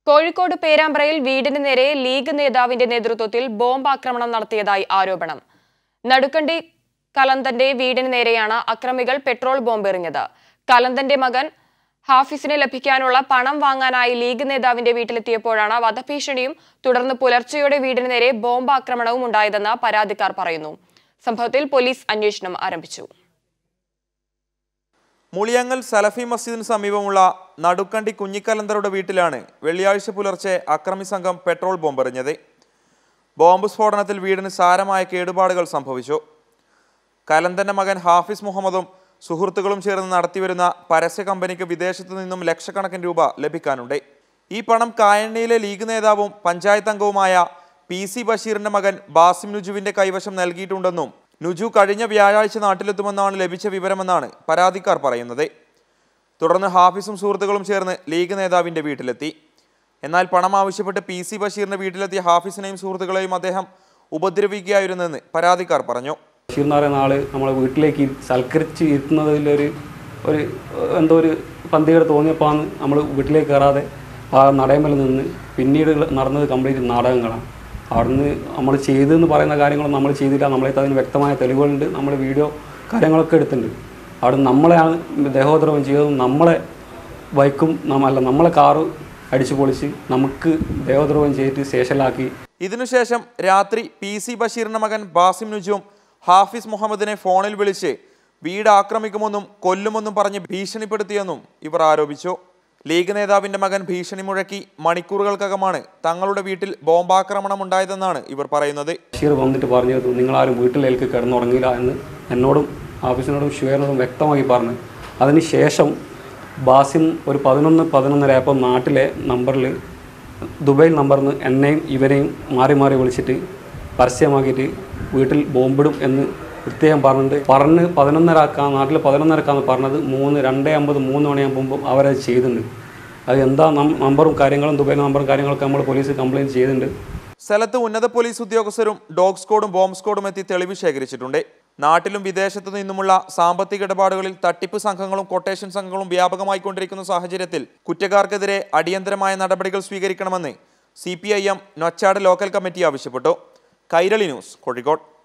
കോഴിക്കോട് പേരാമ്പ്രയിൽ വീടിന് നേരെ ലീഗ് നേതാവിന്റെ നേതൃത്വത്തിൽ ബോംബ് ആക്രമണം നടത്തിയതായി ആരോപണം നടുക്കണ്ടി കലന്തന്റെ വീടിന് നേരെയാണ് അക്രമികൾ പെട്രോൾ ബോംബ് എറിഞ്ഞത് കലന്തന്റെ മകൻ ഹാഫിസിനെ ലഭിക്കാനുള്ള പണം വാങ്ങാനായി ലീഗ് നേതാവിന്റെ വീട്ടിലെത്തിയപ്പോഴാണ് വധഭീഷണിയും തുടർന്ന് പുലർച്ചെയോടെ വീടിന് നേരെ ബോംബ് ആക്രമണവും ഉണ്ടായതെന്ന് പരാതിക്കാർ പറയുന്നു സംഭവത്തിൽ പോലീസ് അന്വേഷണം ആരംഭിച്ചു മുളിയങ്ങൽ സലഫി മസ്ജിദിന് സമീപമുള്ള നടുക്കണ്ടി കുഞ്ഞിക്കലന്തരുടെ വീട്ടിലാണ് വെള്ളിയാഴ്ച പുലർച്ചെ അക്രമി സംഘം പെട്രോൾ ബോംബെറിഞ്ഞത് ബോംബ് സ്ഫോടനത്തിൽ വീടിന് സാരമായ കേടുപാടുകൾ സംഭവിച്ചു കലന്തന്റെ മകൻ ഹാഫിസ് മുഹമ്മദും സുഹൃത്തുക്കളും ചേർന്ന് നടത്തിവരുന്ന പരസ്യ കമ്പനിക്ക് വിദേശത്തു നിന്നും ലക്ഷക്കണക്കിന് രൂപ ലഭിക്കാനുണ്ട് ഈ പണം കായണ്ണയിലെ ലീഗ് നേതാവും പഞ്ചായത്ത് അംഗവുമായ പി സി ബഷീറിന്റെ മകൻ ബാസിം നുജുവിന്റെ കൈവശം നൽകിയിട്ടുണ്ടെന്നും നുജു കഴിഞ്ഞ വ്യാഴാഴ്ച നാട്ടിലെത്തുമെന്നാണ് ലഭിച്ച വിവരമെന്നാണ് പരാതിക്കാർ പറയുന്നത് തുടർന്ന് ഹാഫിസും സുഹൃത്തുക്കളും ചേർന്ന് ലീഗ് നേതാവിന്റെ വീട്ടിലെത്തി എന്നാൽ പണം ആവശ്യപ്പെട്ട് പി സി ബഷീറിന്റെ വീട്ടിലെത്തിയ ഹാഫിസിനെയും സുഹൃത്തുക്കളെയും അദ്ദേഹം ഉപദ്രവിക്കുകയായിരുന്നെന്ന് പരാതിക്കാർ പറഞ്ഞു ബഷീർ എന്ന് പറയുന്ന ആൾ നമ്മളെ വീട്ടിലേക്ക് ഇരു- സൽക്കരിച്ച് ഇരുത്തുന്നതിലൊരു ഒരു എന്തോ ഒരു പന്തികേട് തോന്നിയപ്പോഴാണ് നമ്മൾ വീട്ടിലേക്ക് കയറാതെ ആ നടയമേൽ നിന്ന് പിന്നീട് നടന്നത് കംപ്ലീറ്റ് നാടകങ്ങളാണ് അവിടുന്ന് നമ്മൾ ചെയ്തെന്ന് പറയുന്ന കാര്യങ്ങളൊന്നും നമ്മൾ ചെയ്തില്ല നമ്മളെ അതിന് വ്യക്തമായ തെളിവുകളുണ്ട് നമ്മൾ വീഡിയോ കാര്യങ്ങളൊക്കെ എടുത്തിട്ടുണ്ട് അവിടെ നമ്മളെയാണ് ദേഹോദ്രവം ചെയ്തതും നമ്മളെ ബൈക്കും നമ്മ- അല്ല നമ്മളെ കാറ് അടിച്ചു പൊളിച്ച് നമുക്ക് ദേഹോദ്രവം ചെയ്തിട്ട് സ്റ്റേഷനിലാക്കി ഇതിനുശേഷം രാത്രി പി സി ബഷീറിന്റെ മകൻ ബാസിം നുജും ഹാഫിസ് മുഹമ്മദിനെ ഫോണിൽ വിളിച്ച് വീട് ആക്രമിക്കുമെന്നും കൊല്ലുമെന്നും പറഞ്ഞ് ഭീഷണിപ്പെടുത്തിയെന്നും ഇവർ ആരോപിച്ചു ലീഗ് നേതാവിന്റെ മകൻ ഭീഷണി മുഴക്കി മണിക്കൂറുകൾക്കകമാണ് തങ്ങളുടെ വീട്ടിൽ ബോംബാക്രമണം ഉണ്ടായതെന്നാണ് ഇവർ പറയുന്നത് ബഷീർ വന്നിട്ട് പറഞ്ഞത് നിങ്ങളാരും വീട്ടിലേക്ക് കിടന്നുറങ്ങില്ല എന്ന് എന്നോടും ആഫീസിനോടും ഷുവേറിനോടും വ്യക്തമാക്കി പറഞ്ഞു അതിന് ശേഷം ബാസിം ഒരു പതിനൊന്ന് പതിനൊന്നരയപ്പം നാട്ടിലെ നമ്പറിൽ ദുബൈയിൽ നമ്പറിൽ നിന്ന് എന്നെയും ഇവരെയും മാറി മാറി വിളിച്ചിട്ട് പരസ്യമാക്കിയിട്ട് വീട്ടിൽ ബോംബിടും എന്ന് പ്രത്യേകം പറഞ്ഞിട്ട് പറഞ്ഞ് പതിനൊന്നരക്കാണ് നാട്ടിൽ പതിനൊന്നരക്കാന്ന് പറഞ്ഞത് മൂന്ന് രണ്ടേ അമ്പത് മൂന്ന് മണിയാകുമ്പം അവരത് ചെയ്തിട്ടുണ്ട് അത് എന്താ നം- നമ്പറും കാര്യങ്ങളും ദുബൈ നമ്പറും കാര്യങ്ങളൊക്കെ നമ്മൾ പോലീസ് കംപ്ലയിൻറ്റ് ചെയ്തിട്ടുണ്ട് സ്ഥലത്ത് ഉന്നത പോലീസ് ഉദ്യോഗസ്ഥരും ഡോഗ് സ്ക്വാഡും ബോംബ് സ്ക്വാഡും എത്തി തെളിവ് ശേഖരിച്ചിട്ടുണ്ട് നാട്ടിലും വിദേശത്തു നിന്നുമുള്ള സാമ്പത്തിക ഇടപാടുകളിൽ തട്ടിപ്പ് സംഘങ്ങളും കൊട്ടേഷൻ സംഘങ്ങളും വ്യാപകമായിക്കൊണ്ടിരിക്കുന്ന സാഹചര്യത്തിൽ കുറ്റക്കാർക്കെതിരെ അടിയന്തരമായ നടപടികൾ സ്വീകരിക്കണമെന്ന് C P I M Nochad local committee ആവശ്യപ്പെട്ടു കൈരളി ന്യൂസ് കോഴിക്കോട്